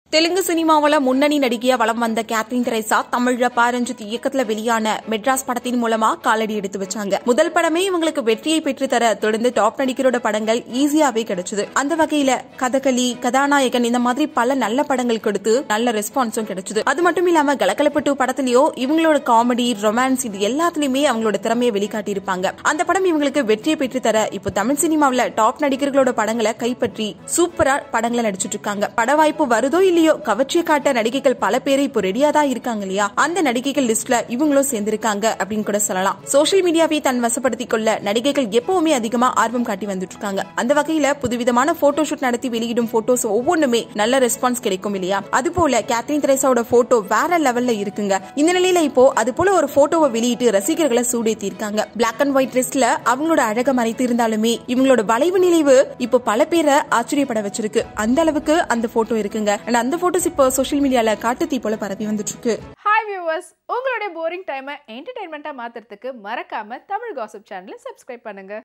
தெலுங்கு சினிமாவுல முன்னணி நடிகையா வலம் வந்த கேத்ரின் தெரேசா தமிழ்ல பாரஞ்சித் இயக்கத்துல வெளியான மெட்ராஸ் படத்தின் மூலமா காலடி எடுத்து வச்சாங்க முதல் படமே இவங்களுக்கு வெற்றியை பெற்று தர தொடர்ந்து டாப் நடிகரோட படங்கள் ஈஸியாவே கிடைச்சது அந்த வகையில கதகளி கதாநாயகன் இந்த மாதிரி பல நல்ல படங்கள் கொடுத்து நல்ல ரெஸ்பான்ஸும் கிடைச்சது அது மட்டும் இல்லாம கலக்கலப்பட்டு படத்திலயோ இவங்களோட காமெடி ரொமான்ஸ் இது எல்லாத்துலயுமே அவங்களோட திறமையை வெளிக்காட்டியிருப்பாங்க அந்த படம் இவங்களுக்கு வெற்றியை பெற்று தர இப்போ தமிழ் சினிமாவுல டாப் நடிகர்களோட படங்களை கைப்பற்றி சூப்பரா படங்களை நடிச்சிட்டு இருக்காங்க பட வாய்ப்பு வருதோ இல்லையோ கவர்ச்சியை காட்ட நடிகைகள் பல பேர் இப்போ ரெடியா தான் இருக்காங்க இல்லையா அந்த நடிகைகள் லிஸ்ட்ல இவங்களும் சேர்ந்திருக்காங்க அப்படின்னு கூட சொல்லலாம் சோஷியல் மீடியாவை தன் வசப்படுத்திக் கொள்ள நடிகைகள் எப்பவுமே அதிகமா ஆர்வம் காட்டி வந்துட்டு இருக்காங்க அந்த வகையில புதுவிதமான போட்டோ ஷூட் நடத்தி வெளியிடும் போட்டோஸ் ஒவ்வொன்றுமே நல்ல ரெஸ்பான்ஸ் கிடைக்கும் இல்லையா அது போல கேத்ரின் தெரேசாவோட போட்டோ வேற லெவல்ல இருக்குங்க இந்த நிலையில இப்போ அது போல ஒரு போட்டோவை வெளியிட்டு ரசிகர்களை சூடேத்தி இருக்காங்க பிளாக் அண்ட் ஒயிட் ட்ரெஸ்ல அவங்களோட அழக மறைத்து இருந்தாலுமே இவங்களோட வளைவு நிலைவு இப்போ பல பேரை ஆச்சரியப்பட வச்சிருக்கு அந்த அளவுக்கு அந்த போட்டோ இருக்குங்க And அந்த போட்டோஸ் இப்போ சோஷியல் மீடியால காட்டு தீ போல பரவி வந்துட்டு இருக்கு ஹாய் வியூவர்ஸ் உங்களுடைய போரிங் டைமை என்டர்டைன்மெண்ட்டாக மாற்றுறதுக்கு மறக்காம தமிழ் காசிப் சேனலை சப்ஸ்கிரைப் பண்ணுங்க